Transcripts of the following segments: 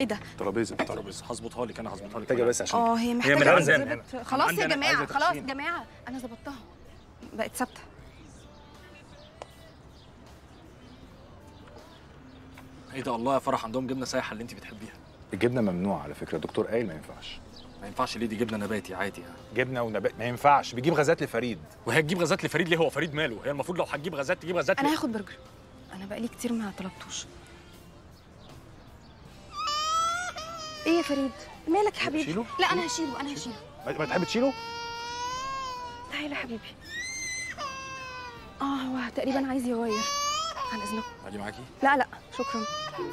ايه ده ترابيزه ترابيزه هظبطها لك انا هظبطها لك محتاجه بس عشان اه هي محتاجه من عندنا تتظبط. هنا. خلاص يا عندنا جماعه عايزة خلاص يا تخشين. جماعه انا ظبطتها بقت ثابته ايه ده الله يا فرح عندهم جبنه سايحه اللي انت بتحبيها الجبنه ممنوع على فكره الدكتور قايل ما ينفعش ما ينفعش ليه دي جبنه نباتي عادي يعني جبنه ونبات ما ينفعش بيجيب غازات لفريد وهي تجيب غازات لفريد ليه هو فريد ماله هي المفروض لو هتجيب غازات تجيب غازات انا ليه؟ هاخد برجر انا بقالي كتير ما طلبتوش ايه يا فريد مالك يا حبيبي شيله؟ لا انا هشيله انا هشيله ما ما تحب تشيله تعالى يا حبيبي اه هو تقريبا عايز يغير عن اذنكم اجي معاكي لا لا شكرا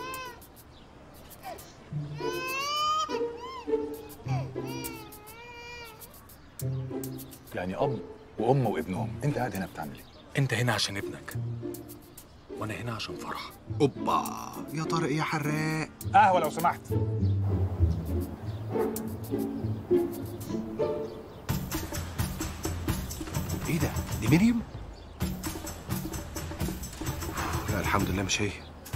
يعني اب وام وابنهم انت قاعد هنا بتعمل ايه انت هنا عشان ابنك وانا هنا عشان فرح اوبا يا طارق يا حراق قهوه لو سمحت ايه ده دي مريم لا الحمد لله مش هي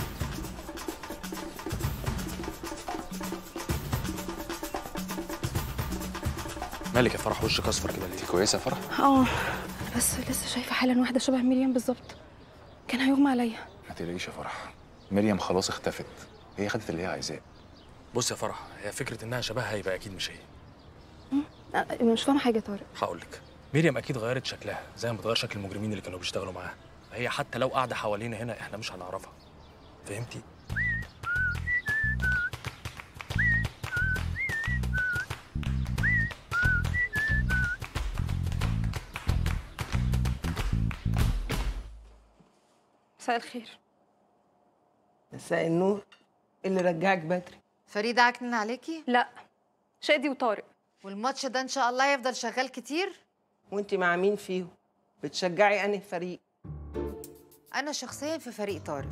مالك يا فرح وشك اصفر كده ليه كويسه يا فرح اه بس لسه شايفه حالا واحده شبه مريم بالظبط كان هيغمى عليا ما تقلقيش يا فرح مريم خلاص اختفت هي خدت اللي هي عايزاه بص يا فرح هي فكره انها شبهها يبقى اكيد مش هي أه، مش فاهمه حاجه يا طارق هقول لك مريم اكيد غيرت شكلها زي ما بتغير شكل المجرمين اللي كانوا بيشتغلوا معاها هي حتى لو قاعده حوالينا هنا احنا مش هنعرفها فهمتي مساء الخير مساء النور اللي رجعك بدري فريدة عكنن عليكي لا شادي وطارق والماتش ده ان شاء الله يفضل شغال كتير وانت مع مين فيهم بتشجعي انهي فريق انا شخصيا في فريق طارق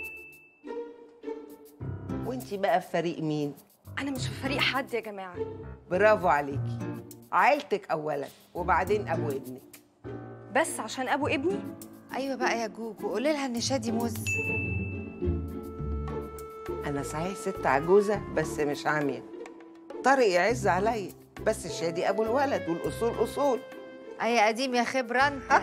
وانت بقى في فريق مين انا مش في فريق حد يا جماعه برافو عليكي عيلتك اولا وبعدين ابو ابنك بس عشان ابو ابني ايوه بقى يا جوجو قولي لها ان شادي موز انا صحيح ست عجوزه بس مش عاميه طارق يعز عليا بس شادي ابو الولد والاصول اصول اي قديم يا خبره انت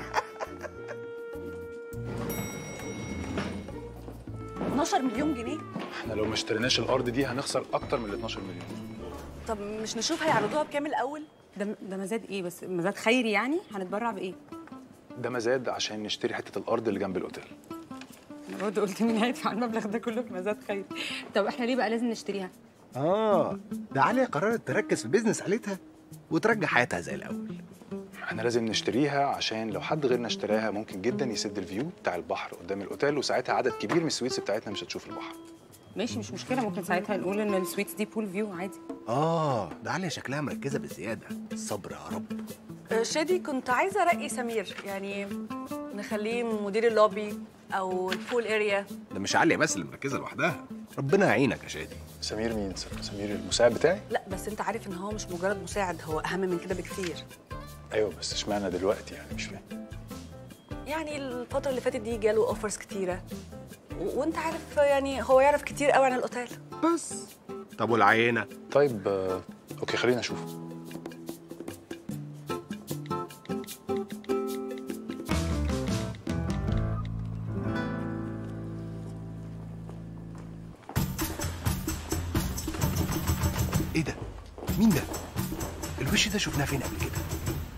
12 مليون جنيه احنا لو ما اشتريناش الارض دي هنخسر اكتر من ال 12 مليون طب مش نشوف هيعرضوها بكام الاول ده ده مزاد ايه بس مزاد خيري يعني هنتبرع بايه ده مزاد عشان نشتري حته الارض اللي جنب الاوتيل انا برضه قلت مين هيدفع المبلغ ده كله في مزاد خيري طب احنا ليه بقى لازم نشتريها اه ده عليا قررت تركز في البيزنس عيلتها وترجع حياتها زي الاول احنا لازم نشتريها عشان لو حد غيرنا اشتراها ممكن جدا يسد الفيو بتاع البحر قدام الاوتيل وساعتها عدد كبير من السويتس بتاعتنا مش هتشوف البحر ماشي مش مشكله ممكن ساعتها نقول ان السويتس دي بول فيو عادي اه ده عليا شكلها مركزه بزياده الصبر يا رب شادي كنت عايزه ارقي سمير يعني نخليه مدير اللوبي او البول اريا ده مش عليا بس اللي مركزه لوحدها ربنا يعينك يا شادي سمير مين سمير المساعد بتاعي لا بس انت عارف ان هو مش مجرد مساعد هو اهم من كده بكتير ايوه بس اشمعنى دلوقتي يعني مش فاهم يعني الفتره اللي فاتت دي جاله اوفرز كتيره و- وانت عارف يعني هو يعرف كتير قوي عن الاوتيل بس طب والعينه طيب آه، اوكي خلينا نشوف ايه ده مين ده الوش ده شفناه فين قبل كده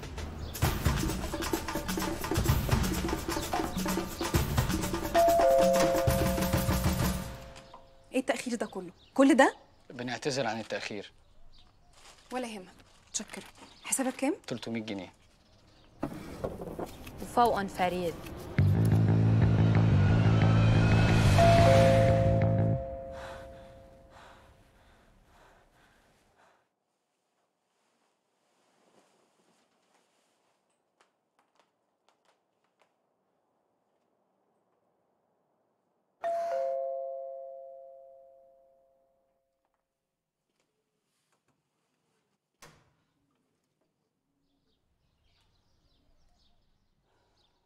ايه التاخير ده كله كل ده بنعتذر عن التأخير ولا يهمك متشكره حسابك كام 300 جنيه وفوقا فريد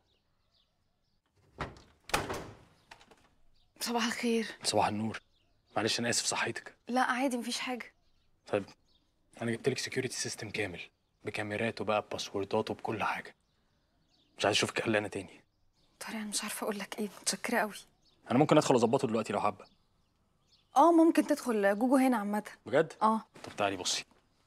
صباح الخير صباح النور معلش انا اسف صحيتك لا عادي مفيش حاجه طيب انا جبت لك سكيورتي سيستم كامل بكاميراته بقى بباسورداته بكل حاجه مش عايز اشوفك قلقانه تاني طارق انا مش عارفه اقول لك ايه متشكره قوي انا ممكن ادخل اظبطه دلوقتي لو حابه اه ممكن تدخل جوجو هنا عامه بجد اه طب تعالي بصي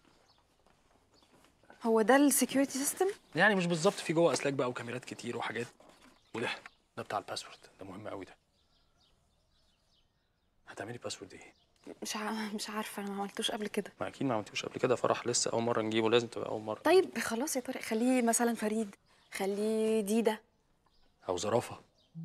هو ده السكيورتي سيستم يعني مش بالظبط في جوه اسلاك بقى وكاميرات كتير وحاجات وده ده بتاع الباسورد ده مهم قوي ده هتعملي باسورد ايه مش ع... مش عارفه انا ما عملتوش قبل كده ما اكيد ما عملتوش قبل كده فرح لسه اول مره نجيبه لازم تبقى اول مره طيب خلاص يا طارق خليه مثلا فريد خليه ديده او زرافه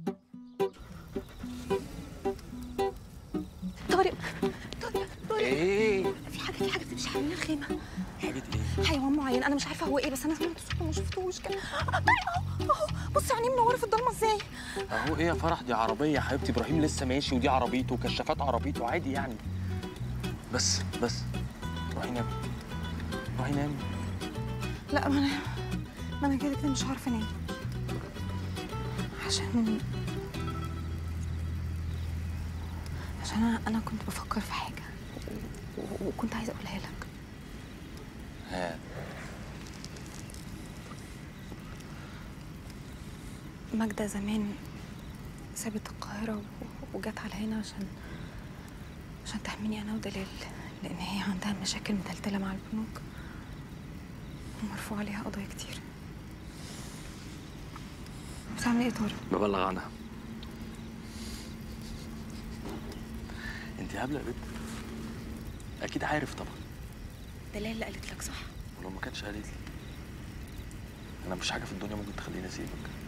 طارق طارق طارق ايه في حاجه في حاجه بتمشي حوالين الخيمه حاجه ايه حيوان معين انا مش عارفه هو ايه بس انا سمعت صوته وما شفتوش كده طارق اهو اهو بصي عينيه منوره في الضلمه ازاي اهو ايه يا فرح دي عربيه يا حبيبتي ابراهيم لسه ماشي ودي عربيته وكشافات عربيته عادي يعني بس بس روحي نامي روحي نامي لا ما انا ما انا كده كده مش عارفه انام عشان عشان انا انا كنت بفكر في حاجه و- و- وكنت عايزه اقولها لك ها ماجدة زمان سابت القاهرة و- وجت على هنا عشان عشان تحميني أنا ودلال لأن هي عندها مشاكل متلتلة مع البنوك ومرفوع عليها قضايا كتير بتعمل ايه يا طارق؟ ببلغ عنها انت هبله يا بنت اكيد عارف طبعا دلال اللي قالت لك صح ولو ما كانتش قالت لي انا مفيش حاجه في الدنيا ممكن تخليني اسيبك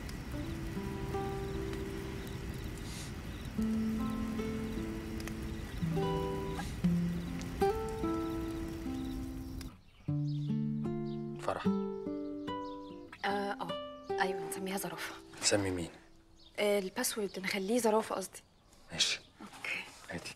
فرح اه اه ايوه نسميها زرافة تسمي مين آه الباسورد نخليه زرافة قصدي ماشي اوكي هاتي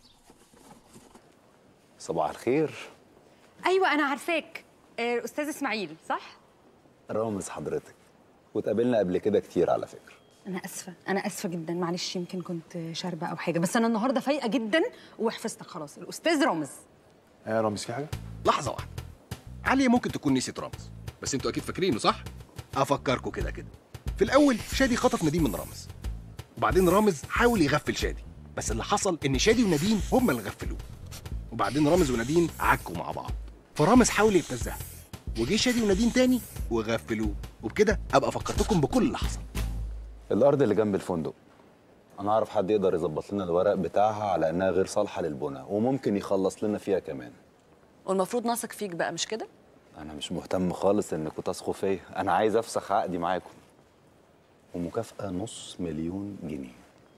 صباح الخير ايوه انا عارفاك آه، استاذ اسماعيل صح رامز حضرتك واتقابلنا قبل كده كتير على فكرة انا اسفه انا اسفه جدا معلش يمكن كنت شاربه او حاجه بس انا النهارده فايقه جدا وحفظتك خلاص الاستاذ رامز يا رامز في حاجه لحظة واحدة عليا ممكن تكون نسيت رامز بس انتوا اكيد فاكرينه صح؟ افكركم كده كده في الاول شادي خطف نديم من رامز وبعدين رامز حاول يغفل شادي بس اللي حصل ان شادي ونادين هما اللي غفلوه وبعدين رامز ونادين عكوا مع بعض فرامز حاول يبتزها وجه شادي ونادين تاني وغفلوه وبكده ابقى فكرتكم بكل اللي حصل الأرض اللي جنب الفندق أنا أعرف حد يقدر يظبط لنا الورق بتاعها على إنها غير صالحة للبنى وممكن يخلص لنا فيها كمان والمفروض نثق فيك بقى مش كده أنا مش مهتم خالص إنكم تثقوا فيا أنا عايز أفسخ عقدي معاكم ومكافأة نص مليون جنيه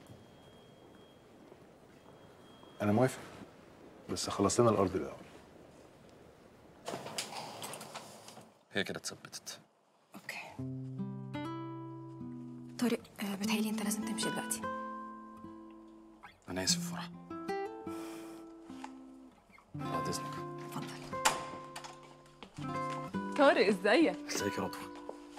انا موافق بس خلص لنا الارض الاول هي كده اتثبتت اوكي طارق آه بتهيألي انت لازم تمشي دلوقتي انا اسف فرح بعد اذنك اتفضل طارق ازيك ازيك يا لطفي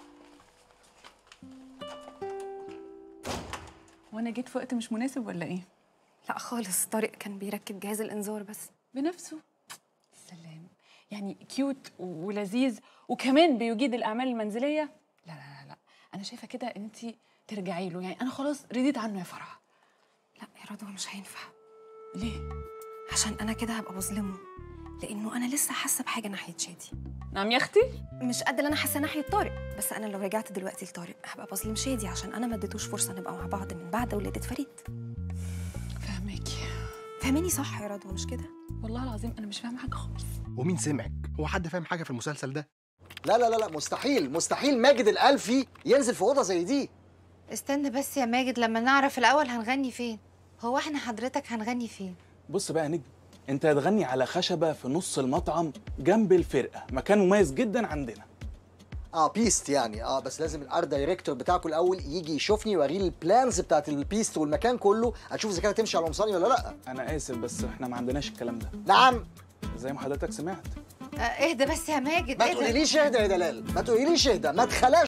وانا جيت في وقت مش مناسب ولا ايه لا خالص طارق كان بيركب جهاز الانذار بس بنفسه سلام يعني كيوت ولذيذ وكمان بيجيد الاعمال المنزليه لا لا لا لا انا شايفه كده ان انت ترجعي له يعني انا خلاص رضيت عنه يا فرح لا يا رضوى مش هينفع ليه عشان انا كده هبقى بظلمه لانه انا لسه حاسه بحاجه ناحيه شادي نعم يا اختي مش قد اللي انا حاسه ناحيه طارق بس انا لو رجعت دلوقتي لطارق هبقى بظلم شادي عشان انا ما اديتوش فرصه نبقى مع بعض من بعد ولاده فريد فهماكي فهماني صح يا رضوى مش كده والله العظيم انا مش فاهمه حاجه خالص ومين سمعك هو حد فاهم حاجة في المسلسل ده لا لا لا لا مستحيل مستحيل ماجد الألفي ينزل في أوضة زي دي استنى بس يا ماجد لما نعرف الاول هنغني فين هو احنا حضرتك هنغني فين بص بقى يا نجم انت هتغني على خشبه في نص المطعم جنب الفرقه مكان مميز جدا عندنا اه بيست يعني اه بس لازم الارت دايركتور بتاعكم الاول يجي يشوفني ويوريني البلانز بتاعت البيست والمكان كله اشوف اذا كانت تمشي على قمصاني ولا لا انا اسف بس احنا ما عندناش الكلام ده نعم زي ما حضرتك سمعت آه، اهدى بس يا ماجد ما اهدى تقوليليش اهدى يا دلال ما تقوليليش اهدى ما تخلاش